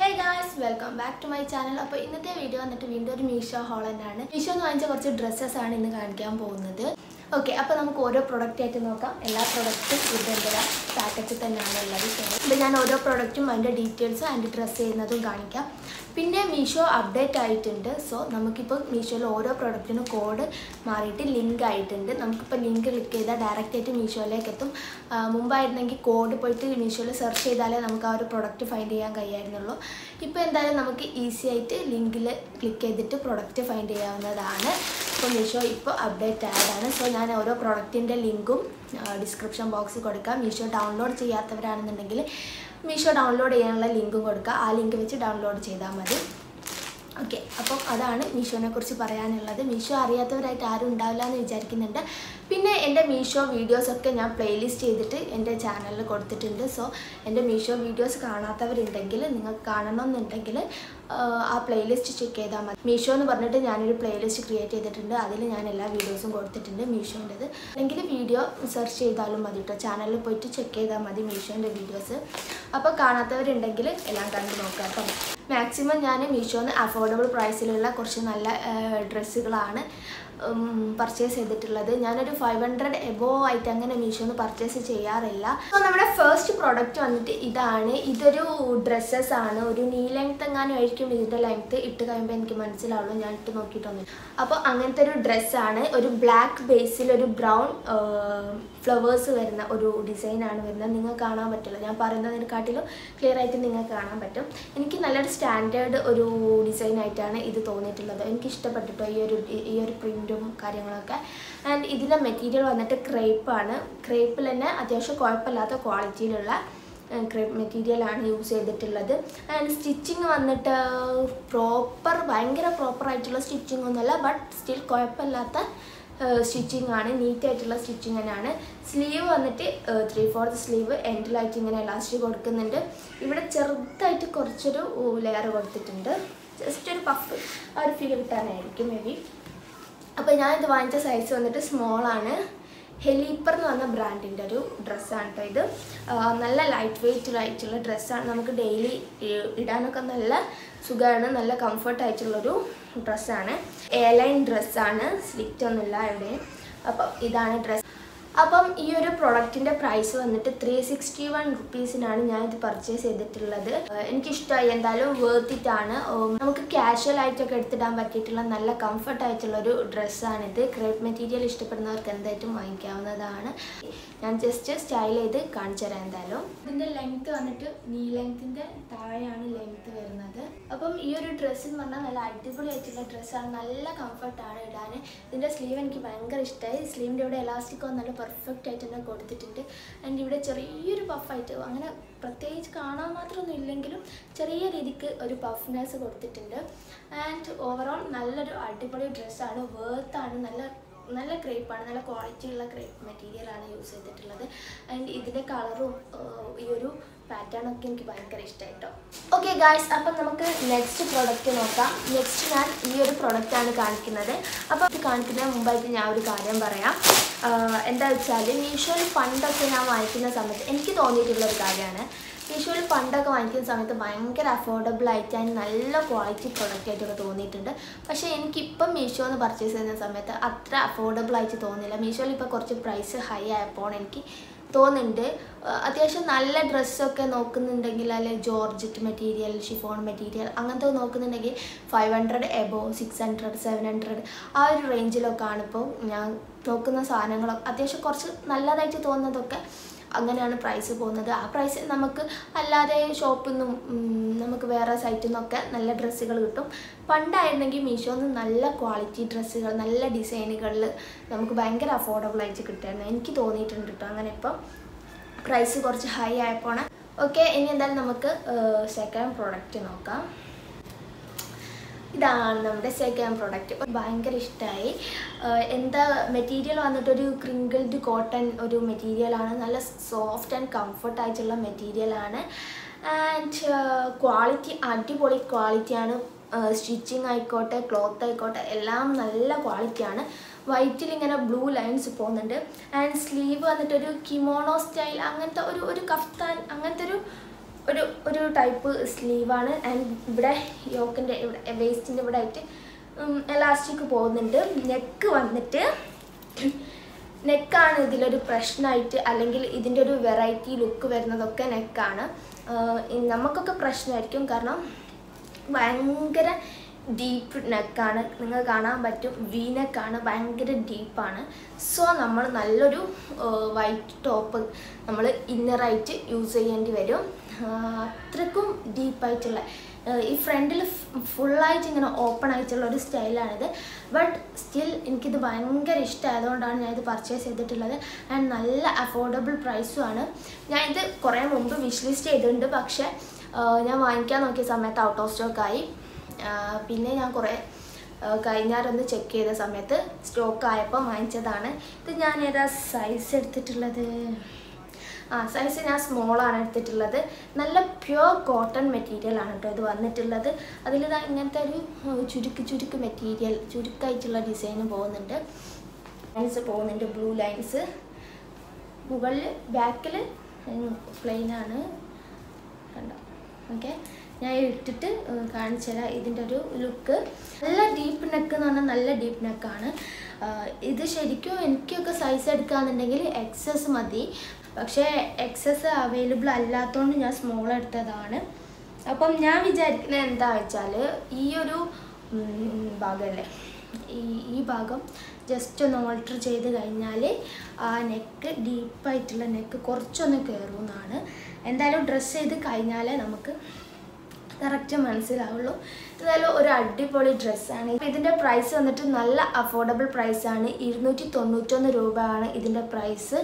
Hey guys welcome back to my channel അപ്പോൾ ഇന്നത്തെ video വന്നിട്ട് വീണ്ടും ഒരു മീഷോ ഹോൾ തന്നെയാണ് മീഷോ എന്ന് വാങ്ങിച്ച കുറച്ച് ഡ്രസ്സസ് ആണ് ഇന്ന് കാണിക്കാൻ പോകുന്നത് ഓക്കെ അപ്പോൾ നമുക്ക് ഓരോ പ്രൊഡക്റ്റ് ആയിട്ട് നോക്കാം എല്ലാ പ്രൊഡക്റ്റും ഇതിൻ്റെ പാക്കറ്റിൽ തന്നെയാണ് ഉള്ളത് അപ്പോൾ ഞാൻ ഓരോ പ്രൊഡക്റ്റും അതിൻ്റെ ഡീറ്റെയിൽസും അതിൻ്റെ ഡ്രസ്സ് ചെയ്യുന്നതും കാണിക്കാം പിന്നെ മീഷോ അപ്ഡേറ്റ് ആയിട്ടുണ്ട് സോ നമുക്കിപ്പോൾ മീഷോയിൽ ഓരോ പ്രൊഡക്റ്റിനും കോഡ് മാറിയിട്ട് ലിങ്ക് ആയിട്ടുണ്ട് നമുക്കിപ്പോൾ ലിങ്ക് ക്ലിക്ക് ചെയ്താൽ ഡയറക്റ്റ് ആയിട്ട് മീഷോയിലേക്ക് എത്തും ആ, മുമ്പായിരുന്നെങ്കിൽ കോഡ് പോയിട്ട് മീഷോയിൽ സെർച്ച് ചെയ്താലേ നമുക്ക് ആ ഒരു പ്രൊഡക്റ്റ് ഫൈൻഡ് ചെയ്യാൻ കഴിയായിരുന്നുള്ളൂ ഇപ്പോൾ എന്തായാലും നമുക്ക് ഈസി ആയിട്ട് ലിങ്കിൽ ക്ലിക്ക് ചെയ്തിട്ട് പ്രൊഡക്റ്റ് ഫൈൻഡ് ചെയ്യാവുന്നതാണ് അപ്പോൾ മീഷോ ഇപ്പോൾ അപ്ഡേറ്റ് ആയതാണ് സോ ഞാൻ ഓരോ പ്രൊഡക്റ്റിൻ്റെ ലിങ്കും ഡിസ്ക്രിപ്ഷൻ ബോക്സിൽ കൊടുക്കാം മീഷോ ഡൗൺലോഡ് ചെയ്യാത്തവരാണെന്നുണ്ടെങ്കിൽ മീഷോ ഡൗൺലോഡ് ചെയ്യാനുള്ള ലിങ്കും കൊടുക്കുക ആ ലിങ്ക് വെച്ച് ഡൗൺലോഡ് ചെയ്താൽ മതി ഓക്കെ അപ്പം അതാണ് മീഷോനെ കുറിച്ച് പറയാനുള്ളത് മീഷോ അറിയാത്തവരായിട്ട് ആരും ഉണ്ടാവില്ല എന്ന് വിചാരിക്കുന്നുണ്ട് പിന്നെ എൻ്റെ മീഷോ വീഡിയോസൊക്കെ ഞാൻ പ്ലേലിസ്റ്റ് ചെയ്തിട്ട് എൻ്റെ ചാനലിൽ കൊടുത്തിട്ടുണ്ട് സോ എൻ്റെ മീഷോ വീഡിയോസ് കാണാത്തവരുണ്ടെങ്കിൽ നിങ്ങൾക്ക് കാണണമെന്നുണ്ടെങ്കിൽ ആ പ്ലേലിസ്റ്റ് ചെക്ക് ചെയ്താൽ മതി മീഷോ എന്ന് പറഞ്ഞിട്ട് ഞാനൊരു പ്ലേലിസ്റ്റ് ക്രിയേറ്റ് ചെയ്തിട്ടുണ്ട് അതിൽ ഞാൻ എല്ലാ വീഡിയോസും കൊടുത്തിട്ടുണ്ട് മീഷോൻ്റെത് അല്ലെങ്കിൽ വീഡിയോ സെർച്ച് ചെയ്താലും മതി കേട്ടോ ചാനലിൽ പോയിട്ട് ചെക്ക് ചെയ്താൽ മതി മീഷോൻ്റെ വീഡിയോസ് അപ്പോൾ കാണാത്തവരുണ്ടെങ്കിൽ എല്ലാം കണ്ട് നോക്കാം കേട്ടോ മാക്സിമം ഞാൻ മീഷോന്ന് അഫോർഡബിൾ പ്രൈസിലുള്ള കുറച്ച് നല്ല ഡ്രസ്സുകളാണ് പർച്ചേസ് ചെയ്തിട്ടുള്ളത് ഞാനൊരു ഫൈവ് ഹൺഡ്രഡ് എബോ ആയിട്ട് അങ്ങനെ മീഷോന്ന് പർച്ചേസ് ചെയ്യാറില്ല അപ്പോൾ നമ്മുടെ ഫസ്റ്റ് പ്രോഡക്റ്റ് വന്നിട്ട് ഇതാണ് ഇതൊരു ഡ്രസ്സസ് ആണ് ഒരു നീ ലെങ്ത് എങ്ങാനും ആയിരിക്കും ഇതിൻ്റെ ലെങ്ത് ഇട്ട് കഴിയുമ്പോൾ എനിക്ക് മനസ്സിലാവുള്ളൂ ഞാൻ ഇട്ട് നോക്കിയിട്ടൊന്നും അപ്പോൾ അങ്ങനത്തെ ഒരു ഡ്രസ്സാണ് ഒരു ബ്ലാക്ക് ബേസിൽ ഒരു ബ്രൗൺ ഫ്ലവേഴ്സ് വരുന്ന ഒരു ഡിസൈനാണ് വരുന്നത് നിങ്ങൾക്ക് കാണാൻ പറ്റില്ല ഞാൻ പറയുന്നതിനെക്കാട്ടിലും ക്ലിയർ ആയിട്ട് നിങ്ങൾക്ക് കാണാൻ പറ്റും എനിക്ക് നല്ലൊരു സ്റ്റാൻഡേർഡ് ഒരു ഡിസൈൻ ആയിട്ടാണ് ഇത് തോന്നിയിട്ടുള്ളത് എനിക്ക് ഇഷ്ടപ്പെട്ടിട്ടോ ഈ ഒരു ഈ ഒരു പ്രിൻറ്റും കാര്യങ്ങളൊക്കെ ആൻഡ് ഇതിൻ്റെ മെറ്റീരിയൽ വന്നിട്ട് ക്രേപ്പാണ് ക്രേപ്പിൽ തന്നെ അത്യാവശ്യം കുഴപ്പമില്ലാത്ത ക്വാളിറ്റിയിലുള്ള ക്രേപ്പ് മെറ്റീരിയലാണ് യൂസ് ചെയ്തിട്ടുള്ളത് ആൻഡ് സ്റ്റിച്ചിങ് വന്നിട്ട് പ്രോപ്പർ ഭയങ്കര പ്രോപ്പർ ആയിട്ടുള്ള സ്റ്റിച്ചിങ് ഒന്നുമല്ല ബട്ട് സ്റ്റിൽ കുഴപ്പമില്ലാത്ത സ്റ്റിച്ചിങ് ആണ് നീറ്റ് ആയിട്ടുള്ള സ്റ്റിച്ചിങ് തന്നെയാണ് സ്ലീവ് വന്നിട്ട് ത്രീ ഫോർത്ത് സ്ലീവ് എൻഡിലായിട്ട് ഇങ്ങനെ എലാസ്റ്റിക് കൊടുക്കുന്നുണ്ട് ഇവിടെ ചെറുതായിട്ട് കുറച്ചൊരു ലെയർ കൊടുത്തിട്ടുണ്ട് ജസ്റ്റ് ഒരു പഫ് ആ ഒരു ഫീൽ കിട്ടാനായിരിക്കും മേ ബി അപ്പോൾ ഞാനിത് വാങ്ങിച്ച സൈസ് വന്നിട്ട് സ്മോൾ ആണ് ഹെലീപ്പർ എന്ന് പറഞ്ഞ ബ്രാൻഡിൻ്റെ ഒരു ഡ്രസ്സാണ് കേട്ടോ ഇത് ആ, നല്ല ലൈറ്റ് വെയ്റ്റ് ആയിട്ടുള്ള ഡ്രസ്സാണ് നമുക്ക് ഡെയിലി ഇടാനൊക്കെ നല്ല സുഖമാണ് നല്ല കംഫർട്ട് ആയിട്ടുള്ളൊരു ഡ്രസ്സാണ് എയർലൈൻ ഡ്രസ്സാണ് സ്ലിറ്റ് ഒന്നുമില്ല എവിടെയും അപ്പം ഇതാണ് ഡ്രസ്സ് അപ്പം ഈ ഒരു പ്രൊഡക്റ്റിൻ്റെ പ്രൈസ് വന്നിട്ട് ത്രീ സിക്സ്റ്റി വൺ റുപ്പീസിനാണ് ഞാൻ ഇത് പർച്ചേസ് ചെയ്തിട്ടുള്ളത് ഏഹ് എനിക്കിഷ്ടമായി എന്തായാലും വേർത്ത് ഇറ്റാണ് നമുക്ക് കാഷ്വൽ ആയിട്ടൊക്കെ എടുത്തിടാൻ പറ്റിയിട്ടുള്ള നല്ല കംഫർട്ട് ആയിട്ടുള്ള ഒരു ഡ്രസ്സാണിത് ക്രേപ്പ് മെറ്റീരിയൽ ഇഷ്ടപ്പെടുന്നവർക്ക് എന്തായിട്ടും വാങ്ങിക്കാവുന്നതാണ് ഞാൻ ജസ്റ്റ് സ്റ്റൈൽ ചെയ്ത് കാണിച്ചു തരാം എന്തായാലും ഇതിൻ്റെ ലെങ്ത് വന്നിട്ട് നീ ലെങ്ത്തിൻ്റെ താഴെയാണ് ലെങ്ത് വരുന്നത് അപ്പം ഈ ഒരു ഡ്രസ്സ് എന്ന് പറഞ്ഞാൽ നല്ല അടിപൊളിയായിട്ടുള്ള ഡ്രസ്സാണ് നല്ല കംഫർട്ടാണ് ഇടാൻ ഇതിൻ്റെ സ്ലീവ് എനിക്ക് ഭയങ്കര ഇഷ്ടമായി സ്ലീവിൻ്റെ ഇവിടെ എലാസ്റ്റിക് നല്ല പെർഫെക്റ്റ് ആയിട്ട് തന്നെ കൊടുത്തിട്ടുണ്ട് ആൻഡ് ഇവിടെ ചെറിയൊരു പഫായിട്ട് അങ്ങനെ പ്രത്യേകിച്ച് കാണാൻ മാത്രമൊന്നും ഇല്ലെങ്കിലും ചെറിയ രീതിക്ക് ഒരു പഫ്നെസ് കൊടുത്തിട്ടുണ്ട് ആൻഡ് ഓവറോൾ നല്ലൊരു അടിപൊളി ഡ്രസ്സാണ് വേർത്താണ് നല്ല നല്ല ക്രേപ്പാണ് നല്ല ക്വാളിറ്റി ഉള്ള ക്രേപ്പ് മെറ്റീരിയലാണ് യൂസ് ചെയ്തിട്ടുള്ളത് ആൻഡ് ഇതിൻ്റെ കളറും ഈ ഒരു പാറ്റേൺ ഒക്കെ എനിക്ക് ഭയങ്കര ഇഷ്ടമായിട്ടോ ഓക്കെ ഗായ്സ് അപ്പം നമുക്ക് നെക്സ്റ്റ് പ്രോഡക്റ്റ് നോക്കാം നെക്സ്റ്റ് ഞാൻ ഈ ഒരു പ്രൊഡക്റ്റാണ് കാണിക്കുന്നത് അപ്പോൾ ഇത് കാണിക്കുന്നതിന് മുമ്പായിട്ട് ഞാൻ ഒരു കാര്യം പറയാം ആഹ് എന്താ വെച്ചാൽ മീഷോയിൽ പണ്ടൊക്കെ ഞാൻ വാങ്ങിക്കുന്ന സമയത്ത് എനിക്ക് തോന്നിയിട്ടുള്ള ഒരു കാര്യമാണ് മീഷോയിൽ പണ്ടൊക്കെ വാങ്ങിക്കുന്ന സമയത്ത് ഭയങ്കര അഫോർഡബിൾ ആയിട്ട് അതിന് നല്ല ക്വാളിറ്റി പ്രൊഡക്റ്റ് ആയിട്ടൊക്കെ തോന്നിയിട്ടുണ്ട് പക്ഷേ എനിക്കിപ്പം മീഷോ എന്ന് പർച്ചേസ് ചെയ്യുന്ന സമയത്ത് അത്ര അഫോർഡബിൾ ആയിട്ട് തോന്നില്ല മീഷോയിൽ ഇപ്പോൾ കുറച്ച് പ്രൈസ് ഹൈ ആയപ്പോൾ എനിക്ക് തോന്നുന്നുണ്ട് അഹ് അത്യാവശ്യം നല്ല ഡ്രസ്സൊക്കെ നോക്കുന്നുണ്ടെങ്കിൽ അല്ലെ ജോർജറ്റ് മെറ്റീരിയൽ ഷിഫോൺ മെറ്റീരിയൽ അങ്ങനത്തെ നോക്കുന്നുണ്ടെങ്കിൽ five hundred above six hundred seven hundred ആ ഒരു റേഞ്ചിലൊക്കെ ആണ് ഇപ്പോൾ ഞാൻ നോക്കുന്ന സാധനങ്ങളൊക്കെ അത്യാവശ്യം കുറച്ച് നല്ലതായിട്ട് തോന്നുന്നതൊക്കെ അങ്ങനെയാണ് പ്രൈസ് പോകുന്നത് ആ പ്രൈസ് നമുക്ക് അല്ലാതെ ഷോപ്പിൽ നിന്നും ഉം, നമുക്ക് വേറെ സൈറ്റിൽ നിന്നൊക്കെ നല്ല ഡ്രസ്സുകൾ കിട്ടും പണ്ടായിരുന്നെങ്കിൽ മീഷോന്ന് നല്ല ക്വാളിറ്റി ഡ്രസ്സുകൾ നല്ല ഡിസൈനുകളിൽ നമുക്ക് ഭയങ്കര അഫോർഡബിൾ ആയിട്ട് കിട്ടുമായിരുന്നു എനിക്ക് തോന്നിയിട്ടുണ്ട് കേട്ടോ അങ്ങനെ ഇപ്പം പ്രൈസ് കുറച്ച് ഹൈ ആയപ്പോൾ ഓക്കെ ഇനി എന്തായാലും നമുക്ക് സെക്കൻഡ് പ്രോഡക്റ്റ് നോക്കാം ഇതാണ് നമ്മുടെ സെക്കൻഡ് പ്രോഡക്റ്റ് ഭയങ്കര ഇഷ്ടമായി എന്താ മെറ്റീരിയൽ വന്നിട്ടൊരു ക്രിങ്കിൾഡ് കോട്ടൺ ഒരു മെറ്റീരിയലാണ് നല്ല സോഫ്റ്റ് ആൻഡ് കംഫർട്ട് ആയിട്ടുള്ള മെറ്റീരിയലാണ് ആൻഡ് ക്വാളിറ്റി അടിപൊളി ക്വാളിറ്റിയാണ് സ്റ്റിച്ചിങ് ആയിക്കോട്ടെ ക്ലോത്ത് ആയിക്കോട്ടെ എല്ലാം നല്ല ക്വാളിറ്റിയാണ് വൈറ്റിൽ ഇങ്ങനെ ബ്ലൂ ലൈൻസ് പോകുന്നുണ്ട് ആൻഡ് സ്ലീവ് വന്നിട്ടൊരു കിമോണോ സ്റ്റൈൽ അങ്ങനത്തെ ഒരു ഒരു കഫ്താൻ അങ്ങനത്തെ ഒരു ഒരു ഒരു ടൈപ്പ് സ്ലീവാണ് ആൻഡ് ഇവിടെ യോക്കിൻ്റെ ഇവിടെ വേസ്റ്റിൻ്റെ ഇവിടെ ആയിട്ട് എലാസ്റ്റിക് പോകുന്നുണ്ട് നെക്ക് വന്നിട്ട് നെക്കാണ് ഇതിലൊരു പ്രശ്നമായിട്ട് അല്ലെങ്കിൽ ഇതിൻ്റെ ഒരു വെറൈറ്റി ലുക്ക് വരുന്നതൊക്കെ നെക്കാണ് നമുക്കൊക്കെ പ്രശ്നമായിരിക്കും കാരണം ഭയങ്കര ഡീപ്പ് നെക്കാണ് നിങ്ങൾ കാണാൻ പറ്റും വി നെക്കാണ് ഭയങ്കര ഡീപ്പാണ് സോ നമ്മൾ നല്ലൊരു വൈറ്റ് ടോപ്പ് നമ്മൾ ഇന്നറായിട്ട് യൂസ് ചെയ്യേണ്ടി വരും ആ, അത്രക്കും ഡീപ്പായിട്ടുള്ള ഈ ഫ്രണ്ടിൽ ഫുള്ളായിട്ട് ഇങ്ങനെ ഓപ്പൺ ആയിട്ടുള്ള ഒരു സ്റ്റൈലാണിത് ബട്ട് സ്റ്റിൽ എനിക്കിത് ഭയങ്കര ഇഷ്ടമായതുകൊണ്ടാണ് ഞാൻ ഇത് പർച്ചേസ് ചെയ്തിട്ടുള്ളത് ആൻഡ് നല്ല അഫോർഡബിൾ പ്രൈസും ആണ് ഞാൻ ഇത് കുറേ മുമ്പ് വിഷ് ലിസ്റ്റ് ചെയ്തിട്ടുണ്ട് പക്ഷേ ആ, ഞാൻ വാങ്ങിക്കാൻ നോക്കിയ സമയത്ത് ഔട്ട് ഓഫ് സ്റ്റോക്ക് ആയി ആ, പിന്നെ ഞാൻ കുറേ കഴിഞ്ഞാറൊന്ന് ചെക്ക് ചെയ്ത സമയത്ത് സ്റ്റോക്ക് ആയപ്പോൾ വാങ്ങിച്ചതാണ് ഇത് ഞാൻ ഏതാ സൈസ് എടുത്തിട്ടുള്ളത് ആ സൈസ് ഞാൻ സ്മോളാണ് എടുത്തിട്ടുള്ളത് നല്ല പ്യുവർ കോട്ടൺ മെറ്റീരിയൽ ആണ് കേട്ടോ ഇത് വന്നിട്ടുള്ളത് അതിൽ ഇങ്ങനത്തെ ഒരു ഉം, ചുരുക്ക് ചുരുക്ക് മെറ്റീരിയൽ ചുരുക്കായിട്ടുള്ള ഡിസൈൻ പോകുന്നുണ്ട് ലൈൻസ് പോകുന്നുണ്ട് ബ്ലൂ ലൈൻസ് മുകളിൽ ബാക്കിൽ പ്ലെയിനാണ് കണ്ടോ ഓക്കെ ഞാൻ ഇട്ടിട്ട് ഏഹ്, കാണിച്ചു തരാം ഇതിൻ്റെ ഒരു ലുക്ക് നല്ല ഡീപ്പ് നെക്ക് എന്ന് പറഞ്ഞാൽ നല്ല ഡീപ്പ് നെക്കാണ് ഇത് ശരിക്കും എനിക്കൊക്കെ സൈസ് എടുക്കുകയാണെന്നുണ്ടെങ്കിൽ എക്സസ് മതി പക്ഷേ എക്സസ് അവൈലബിൾ അല്ലാത്തതുകൊണ്ട് ഞാൻ സ്മോൾ എടുത്തതാണ് അപ്പം ഞാൻ വിചാരിക്കുന്നത് എന്താ വെച്ചാൽ ഈ ഒരു ഉം, ഭാഗമല്ലേ ഈ ഈ ഭാഗം ജസ്റ്റ് ഒന്ന് ഓൾട്ടർ ചെയ്ത് കഴിഞ്ഞാൽ ആ നെക്ക് ഡീപ്പായിട്ടുള്ള നെക്ക് കുറച്ചൊന്ന് കയറുമെന്നാണ് എന്തായാലും ഡ്രസ്സ് ചെയ്ത് കഴിഞ്ഞാൽ നമുക്ക് കറക്റ്റ് മനസ്സിലാവുള്ളൂ എന്തായാലും ഒരു അടിപൊളി ഡ്രസ്സാണ് ഇതിൻ്റെ പ്രൈസ് വന്നിട്ട് നല്ല അഫോർഡബിൾ പ്രൈസാണ് ഇരുന്നൂറ്റി തൊണ്ണൂറ്റൊന്ന് രൂപയാണ് ഇതിൻ്റെ പ്രൈസ്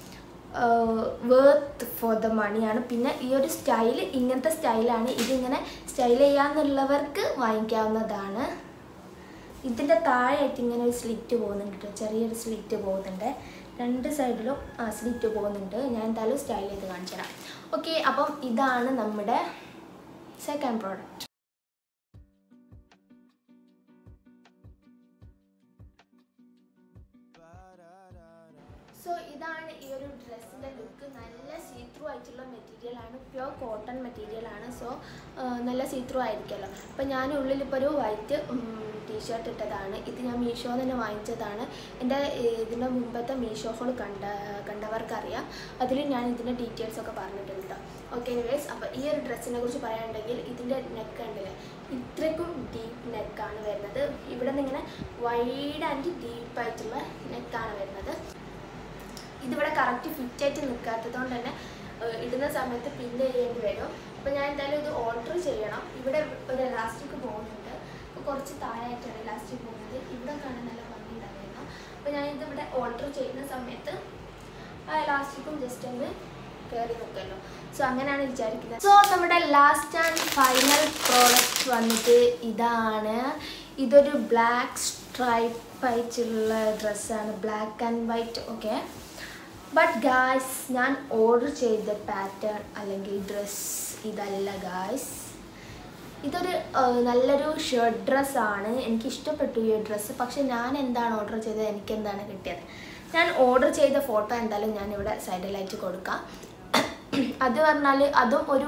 വേർത്ത് ഫോർ ദ മണിയാണ് പിന്നെ ഈ ഒരു സ്റ്റൈൽ ഇങ്ങനത്തെ സ്റ്റൈലാണ് ഇതിങ്ങനെ സ്റ്റൈൽ ചെയ്യാന്നുള്ളവർക്ക് വാങ്ങിക്കാവുന്നതാണ് ഇതിൻ്റെ താഴെയായിട്ട് ഇങ്ങനെ ഒരു സ്ലിറ്റ് പോകുന്നുണ്ട് കേട്ടോ ചെറിയൊരു സ്ലിറ്റ് പോകുന്നുണ്ട് രണ്ട് സൈഡിലും ആ സ്ലിറ്റ് പോകുന്നുണ്ട് ഞാൻ എന്തായാലും സ്റ്റൈൽ ചെയ്ത് കാണിച്ചു തരാം ഓക്കെ അപ്പം ഇതാണ് നമ്മുടെ സെക്കൻഡ് പ്രോഡക്റ്റ് സോ ഇതാണ് ഈ ഒരു ഡ്രസ്സിൻ്റെ ലുക്ക് നല്ല സീത്രൂ ആയിട്ടുള്ള മെറ്റീരിയൽ ആണ് പ്യുവർ കോട്ടൺ മെറ്റീരിയൽ ആണ് സോ നല്ല സീത്രൂ ആയിരിക്കുമല്ലോ അപ്പം ഞാൻ ഉള്ളിൽ ഇപ്പോൾ ഒരു വൈറ്റ് ടീഷർട്ട് ഇട്ടതാണ് ഇത് ഞാൻ മീഷോ തന്നെ വാങ്ങിച്ചതാണ് എൻ്റെ ഇതിൻ്റെ മുമ്പത്തെ മീഷോ ഹോൾ കണ്ട കണ്ടവർക്കറിയാം അതിൽ ഞാൻ ഇതിൻ്റെ ഡീറ്റെയിൽസ് ഒക്കെ പറഞ്ഞിട്ടുണ്ട് കേട്ടോ ഓക്കെ എനിവേസ് അപ്പോൾ ഈ ഒരു ഡ്രസ്സിനെ കുറിച്ച് പറയുകയാണെങ്കിൽ ഇതിൻ്റെ നെക്ക് ഉണ്ടല്ലേ ഇത്രയ്ക്കും ഡീപ്പ് നെക്കാണ് വരുന്നത് ഇവിടെ നിന്ന് ഇങ്ങനെ വൈഡ് ആൻഡ് ഡീപ്പായിട്ടുള്ള നെക്കാണ് വരുന്നത് ഇതിവിടെ കറക്റ്റ് ഫിറ്റ് ആയിട്ട് നിൽക്കാത്തത് കൊണ്ട് തന്നെ ഏഹ്, ഇടുന്ന സമയത്ത് പിന്ന് ചെയ്യേണ്ടി വരും അപ്പോൾ ഞാൻ എന്തായാലും ഇത് ഓൾട്ടർ ചെയ്യണം ഇവിടെ ഒരു എലാസ്റ്റിക് പോകുന്നുണ്ട് അപ്പോൾ കുറച്ച് താഴെയായിട്ടാണ് എലാസ്റ്റിക് പോകുന്നത് ഇവിടെ കാണാൻ നല്ല ഭംഗി ഉണ്ടായിരുന്നു അപ്പോൾ ഞാൻ ഇതിവിടെ ഓൾട്ടർ ചെയ്യുന്ന സമയത്ത് ആ എലാസ്റ്റിക്കും ജസ്റ്റ് ഒന്ന് കയറി നിൽക്കുമല്ലോ സോ അങ്ങനെയാണ് വിചാരിക്കുന്നത് സോ നമ്മുടെ ലാസ്റ്റ് ആൻഡ് ഫൈനൽ പ്രോഡക്റ്റ് വന്നിട്ട് ഇതാണ് ഇതൊരു ബ്ലാക്ക് സ്ട്രൈപ്പ് ആയിട്ടുള്ള ഡ്രസ്സാണ് black and white okay but guys ഞാൻ ഓർഡർ ചെയ്ത പാറ്റേൺ അല്ലെങ്കിൽ ഡ്രസ്സ് ഇതല്ല ഗായ്സ് ഇതൊരു ആ, നല്ലൊരു ഷർട്ട് ഡ്രസ്സാണ് എനിക്ക് ഇഷ്ടപ്പെട്ടു ഈ ഡ്രസ്സ് പക്ഷെ ഞാൻ എന്താണ് ഓർഡർ ചെയ്തത് എനിക്ക് എന്താണ് കിട്ടിയത് ഞാൻ ഓർഡർ ചെയ്ത ഫോട്ടോ എന്തായാലും ഞാൻ ഇവിടെ സൈഡിലായിട്ട് കൊടുക്കാം അത് പറഞ്ഞാൽ അതും ഒരു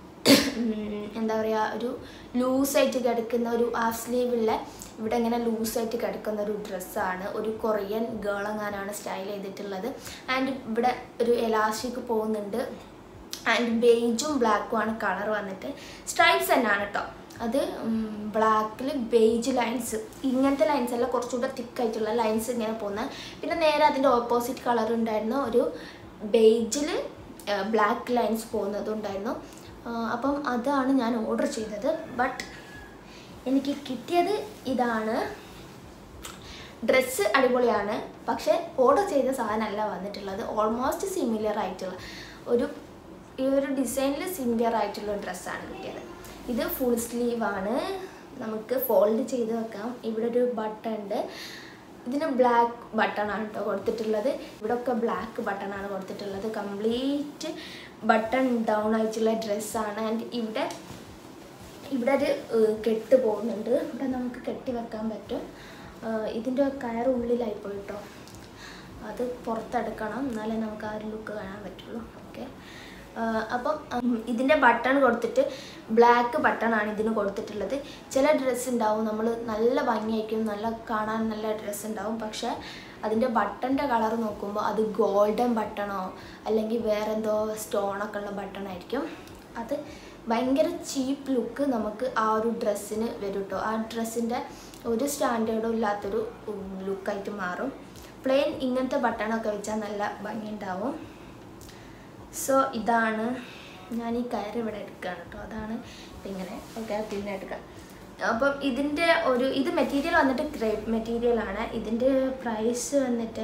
ഉം, എന്താ പറയുക ഒരു ലൂസായിട്ട് കിടക്കുന്ന ഒരു ഹാഫ് സ്ലീവുള്ള ഇവിടെ ഇങ്ങനെ ലൂസായിട്ട് കിടക്കുന്ന ഒരു ഡ്രസ്സാണ് ഒരു കൊറിയൻ ഗേളങ്ങാനാണ് സ്റ്റൈൽ ചെയ്തിട്ടുള്ളത് ആൻഡ് ഇവിടെ ഒരു എലാസ്റ്റിക് പോകുന്നുണ്ട് ആൻഡ് ബേജും ബ്ലാക്കും ആണ് കളർ വന്നിട്ട് സ്ട്രൈപ്സ് തന്നെയാണ് കേട്ടോ അത് ബ്ലാക്കിൽ ബേജ് ലൈൻസ് ഇങ്ങനത്തെ ലൈൻസ് അല്ല കുറച്ചുകൂടെ തിക്കായിട്ടുള്ള ലൈൻസ് ഇങ്ങനെ പോകുന്നത് പിന്നെ നേരെ അതിൻ്റെ ഓപ്പോസിറ്റ് കളർ ഉണ്ടായിരുന്നു ഒരു ബേജിൽ ബ്ലാക്ക് ലൈൻസ് പോകുന്നതുണ്ടായിരുന്നു ആ, അപ്പം അതാണ് ഞാൻ ഓർഡർ ചെയ്തത് ബട്ട് എനിക്ക് കിട്ടിയത് ഇതാണ് ഡ്രസ്സ് അടിപൊളിയാണ് പക്ഷേ ഓർഡർ ചെയ്ത സാധനമല്ല വന്നിട്ടുള്ളത് ഓൾമോസ്റ്റ് സിമിലർ ആയിട്ടുള്ള ഒരു ഈ ഒരു ഡിസൈനിൽ സിമിലർ ആയിട്ടുള്ള ഡ്രസ്സാണ് കിട്ടിയത് ഇത് ഫുൾ സ്ലീവ് ആണ് നമുക്ക് ഫോൾഡ് ചെയ്ത് വെക്കാം ഇവിടെ ഒരു ബട്ടൺ ഉണ്ട് ഇതിന് ബ്ലാക്ക് ബട്ടൺ ആണ് കേട്ടോ കൊടുത്തിട്ടുള്ളത് ഇവിടെ ഒക്കെ ബ്ലാക്ക് ബട്ടൺ ആണ് കൊടുത്തിട്ടുള്ളത് കംപ്ലീറ്റ് ബട്ടൺ ഡൗൺ ആയിട്ടുള്ള ഡ്രസ്സാണ് ആൻഡ് ഇവിടെ ഇവിടെ ഒരു ഏഹ്, കെട്ട് പോകുന്നുണ്ട് ഇവിടെ നമുക്ക് കെട്ടി വെക്കാൻ പറ്റും ഏഹ്, ഇതിൻ്റെ കയർ ഉള്ളിലായി പോയിട്ടോ അത് പുറത്തെടുക്കണം എന്നാലേ നമുക്ക് ആ ഒരു ലുക്ക് കാണാൻ പറ്റുള്ളൂ ഓക്കെ അപ്പം ഉം, ഇതിൻ്റെ ബട്ടൺ കൊടുത്തിട്ട് ബ്ലാക്ക് ബട്ടൺ ആണ് ഇതിന് കൊടുത്തിട്ടുള്ളത് ചില ഡ്രസ്സ് ഉണ്ടാവും നമ്മൾ നല്ല ഭംഗിയായിരിക്കും നല്ല കാണാൻ നല്ല ഡ്രസ്സ് ഉണ്ടാവും പക്ഷേ അതിൻ്റെ ബട്ടൻ്റെ കളർ നോക്കുമ്പോൾ അത് ഗോൾഡൻ ബട്ടണോ അല്ലെങ്കിൽ വേറെ എന്തോ സ്റ്റോണൊക്കെ ഉള്ള ബട്ടൺ ആയിരിക്കും അത് ഭയങ്കര ചീപ്പ് ലുക്ക് നമുക്ക് ആ ഒരു ഡ്രസ്സിന് വരും കേട്ടോ ആ ഡ്രസ്സിൻ്റെ ഒരു സ്റ്റാൻഡേർഡും ഇല്ലാത്തൊരു ലുക്കായിട്ട് മാറും പ്ലെയിൻ ഇങ്ങനത്തെ ബട്ടണൊക്കെ വെച്ചാൽ നല്ല ഭംഗിയുണ്ടാവും സോ ഇതാണ് ഞാൻ ഈ കയറ് ഇവിടെ എടുക്കുകയാണ് കേട്ടോ അതാണ് ഇങ്ങനെ ഓക്കെ പിന്നെ എടുക്കാം അപ്പം ഇതിൻ്റെ ഒരു ഇത് മെറ്റീരിയൽ വന്നിട്ട് ക്രേപ്പ് മെറ്റീരിയൽ ആണ് ഇതിൻ്റെ പ്രൈസ് വന്നിട്ട്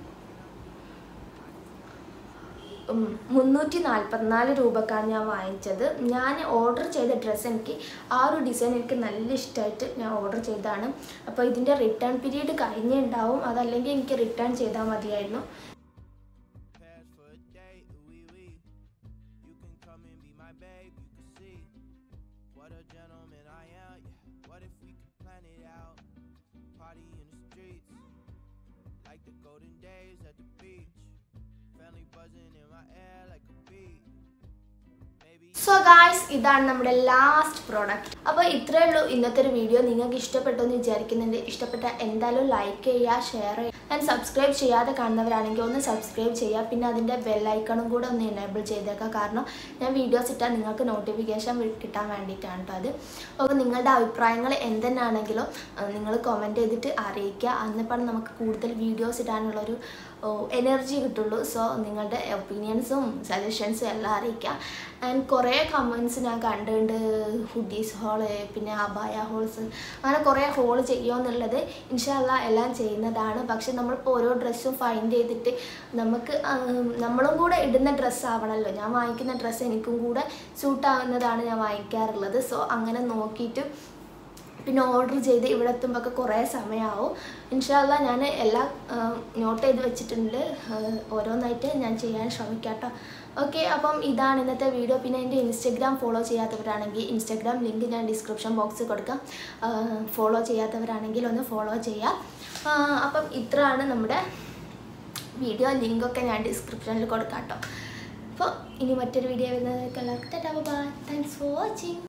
ഉം, മുന്നൂറ്റി നാൽപ്പത്തിനാല് രൂപക്കാണ് ഞാൻ വാങ്ങിച്ചത് ഞാൻ ഓർഡർ ചെയ്ത ഡ്രസ്സ് എനിക്ക് ആ ഒരു ഡിസൈൻ എനിക്ക് നല്ല ഇഷ്ടമായിട്ട് ഞാൻ ഓർഡർ ചെയ്തതാണ് അപ്പോൾ ഇതിൻ്റെ റിട്ടേൺ പീരീഡ് കഴിഞ്ഞുണ്ടാവും അതല്ലെങ്കിൽ എനിക്ക് റിട്ടേൺ ചെയ്താൽ മതിയായിരുന്നു Pass for a day, ooh wee wee. You can come and be my babe, you can see what a gentleman I am. Yeah. What if we could plan it out? Party in the streets, like the golden days at the beach. Family buzzing in my air like a bee. Maybe. So guys ഇതാണ് നമ്മുടെ last product അപ്പോൾ ഇത്രയേ ഉള്ളൂ ഇന്നത്തെ ഒരു video നിങ്ങൾക്ക് ഇഷ്ടപ്പെട്ടു എന്ന് വിചാരിക്കുന്നുണ്ട് ഇഷ്ടപ്പെട്ട എന്തായാലും ലൈക്ക് ചെയ്യുക ഷെയർ ചെയ്യുക ആൻഡ് സബ്സ്ക്രൈബ് ചെയ്യാതെ കാണുന്നവരാണെങ്കിൽ ഒന്ന് സബ്സ്ക്രൈബ് ചെയ്യുക പിന്നെ അതിൻ്റെ ബെല്ലൈക്കണും കൂടെ ഒന്ന് എനേബിൾ ചെയ്തേക്കുക കാരണം ഞാൻ വീഡിയോസ് ഇട്ടാൽ നിങ്ങൾക്ക് നോട്ടിഫിക്കേഷൻ കിട്ടാൻ വേണ്ടിയിട്ടാണ് കേട്ടോ അത് അപ്പോൾ നിങ്ങളുടെ അഭിപ്രായങ്ങൾ എന്തെന്നാണെങ്കിലും നിങ്ങൾ കമൻറ്റ് ചെയ്തിട്ട് അറിയിക്കുക അന്നിപ്പാണ് നമുക്ക് കൂടുതൽ വീഡിയോസ് ഇടാനുള്ളൊരു എനർജി കിട്ടുള്ളൂ സോ നിങ്ങളുടെ ഒപ്പീനിയൻസും സജഷൻസും എല്ലാം അറിയിക്കുക ആൻഡ് കുറേ കമൻസ് ഞാൻ കണ്ടിട്ടുണ്ട് ഹുഡീസ് ഹോള് പിന്നെ അബായ ഹോൾസ് അങ്ങനെ കുറേ ഹോൾ ചെയ്യുമെന്നുള്ളത് ഇൻഷാല്ല എല്ലാം ചെയ്യുന്നതാണ് പക്ഷെ നമ്മളിപ്പോൾ ഓരോ ഡ്രസ്സും ഫൈൻഡ് ചെയ്തിട്ട് നമുക്ക് ആം, നമ്മളും കൂടെ ഇടുന്ന ഡ്രസ്സ് ആവണമല്ലോ ഞാൻ വാങ്ങിക്കുന്ന ഡ്രസ്സ് എനിക്കും കൂടെ സൂട്ടാവുന്നതാണ് ഞാൻ വാങ്ങിക്കാറുള്ളത് സോ അങ്ങനെ നോക്കിയിട്ട് പിന്നെ ഓർഡർ ചെയ്ത് ഇവിടെ എത്തുമ്പോൾ കുറേ സമയമാവും ഇൻഷാല്ല ഞാൻ എല്ലാം നോട്ട് ചെയ്ത് വെച്ചിട്ടുണ്ട് ആ, ഓരോന്നായിട്ട് ഞാൻ ചെയ്യാൻ ശ്രമിക്കാം കേട്ടോ ഓക്കെ അപ്പം ഇതാണ് ഇന്നത്തെ വീഡിയോ പിന്നെ എൻ്റെ ഇൻസ്റ്റഗ്രാം ഫോളോ ചെയ്യാത്തവരാണെങ്കിൽ ഇൻസ്റ്റഗ്രാം ലിങ്ക് ഞാൻ ഡിസ്ക്രിപ്ഷൻ ബോക്സിൽ കൊടുക്കാം ഫോളോ ചെയ്യാത്തവരാണെങ്കിൽ ഒന്ന് ഫോളോ ചെയ്യാം ആ, അപ്പം ഇത്രയാണ് നമ്മുടെ വീഡിയോ ലിങ്കൊക്കെ ഞാൻ ഡിസ്ക്രിപ്ഷനിൽ കൊടുക്കാം കേട്ടോ അപ്പോൾ ഇനി മറ്റൊരു വീഡിയോ വരുന്നതൊക്കെ എല്ലാവർക്കും tata bye thanks for watching